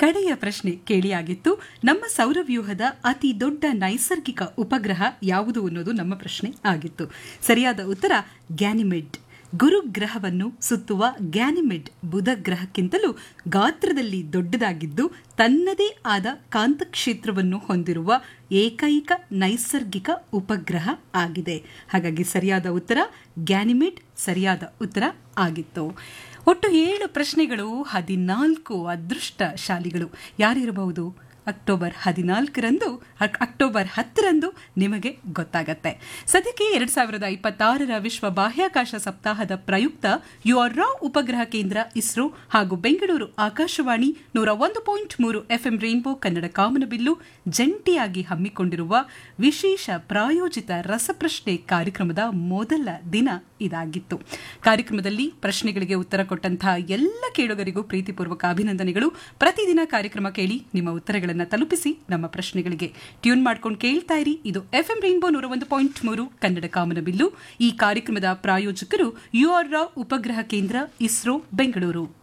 ಕಡೆಯ ಪ್ರಶ್ನೆ ಕೇಳಿಯಾಗಿತ್ತು ನಮ್ಮ ಸೌರವ್ಯೂಹದ ಅತಿ ದೊಡ್ಡ ನೈಸರ್ಗಿಕ ಉಪಗ್ರಹ ಯಾವುದು ಅನ್ನೋದು ನಮ್ಮ ಪ್ರಶ್ನೆ ಆಗಿತ್ತು ಸರಿಯಾದ ಉತ್ತರ ಗ್ಯಾನಿಮಿಡ್ ಗುರುಗ್ರಹವನ್ನು ಸುತ್ತುವ ಗ್ಯಾನಿಮಿಡ್ ಬುಧ ಗ್ರಹಕ್ಕಿಂತಲೂ ಗಾತ್ರದಲ್ಲಿ ದೊಡ್ಡದಾಗಿದ್ದು ತನ್ನದೇ ಆದ ಕಾಂತಕ್ಷೇತ್ರವನ್ನು ಹೊಂದಿರುವ ಏಕೈಕ ನೈಸರ್ಗಿಕ ಉಪಗ್ರಹ ಆಗಿದೆ ಹಾಗಾಗಿ ಸರಿಯಾದ ಉತ್ತರ ಗ್ಯಾನಿಮಿಡ್ ಸರಿಯಾದ ಉತ್ತರ ಆಗಿತ್ತು ಒಟ್ಟು ಏಳು ಪ್ರಶ್ನೆಗಳು ಹದಿನಾಲ್ಕು ಅದೃಷ್ಟಶಾಲಿಗಳು ಯಾರಿರಬಹುದು ಅಕ್ಟೋಬರ್ ಹದಿನಾಲ್ಕರಂದು ಅಕ್ಟೋಬರ್ ಹತ್ತರಂದು ನಿಮಗೆ ಗೊತ್ತಾಗತ್ತೆ ಸದ್ಯಕ್ಕೆ ಎರಡ್ ಸಾವಿರದ ಇಪ್ಪತ್ತಾರರ ವಿಶ್ವ ಬಾಹ್ಯಾಕಾಶ ಸಪ್ತಾಹದ ಪ್ರಯುಕ್ತ ಯುಆರ್ರಾ ಉಪಗ್ರಹ ಕೇಂದ್ರ ಇಸ್ರೋ ಹಾಗೂ ಬೆಂಗಳೂರು ಆಕಾಶವಾಣಿ ನೂರ ಒಂದು ಪಾಯಿಂಟ್ ಮೂರು ಎಫ್ಎಂ ರೈನ್ಬೋ ಕನ್ನಡ ಕಾಮನಬಿಲ್ಲು ಜಂಟಿಯಾಗಿ ಹಮ್ಮಿಕೊಂಡಿರುವ ವಿಶೇಷ ಪ್ರಾಯೋಜಿತ ರಸಪ್ರಶ್ನೆ ಕಾರ್ಯಕ್ರಮದ ಮೊದಲ ದಿನ ಇದಾಗಿತ್ತು ಕಾರ್ಯಕ್ರಮದಲ್ಲಿ ಪ್ರಶ್ನೆಗಳಿಗೆ ಉತ್ತರ ಕೊಟ್ಟಂತಹ ಎಲ್ಲ ಕೇಳುಗರಿಗೂ ಪ್ರೀತಿಪೂರ್ವಕ ಅಭಿನಂದನೆಗಳು ಪ್ರತಿದಿನ ಕಾರ್ಯಕ್ರಮ ಕೇಳಿ ನಿಮ್ಮ ಉತ್ತರಗಳನ್ನು ತಲುಪಿಸಿ ನಮ್ಮ ಪ್ರಶ್ನೆಗಳಿಗೆ ಟ್ಯೂನ್ ಮಾಡ್ಕೊಂಡು ಕೇಳ್ತಾ ಇರಿ ಇದು ಎಫ್ಎಂ ರೈನ್ಬೋ ನೂರ ಒಂದು ಪಾಯಿಂಟ್ ಮೂರು ಕನ್ನಡ ಕಾಮನಬಿಲ್ಲು ಈ ಕಾರ್ಯಕ್ರಮದ ಪ್ರಾಯೋಜಕರು ಯುಆರ್ ರಾವ್ ಉಪಗ್ರಹ ಕೇಂದ್ರ ಇಸ್ರೋ ಬೆಂಗಳೂರು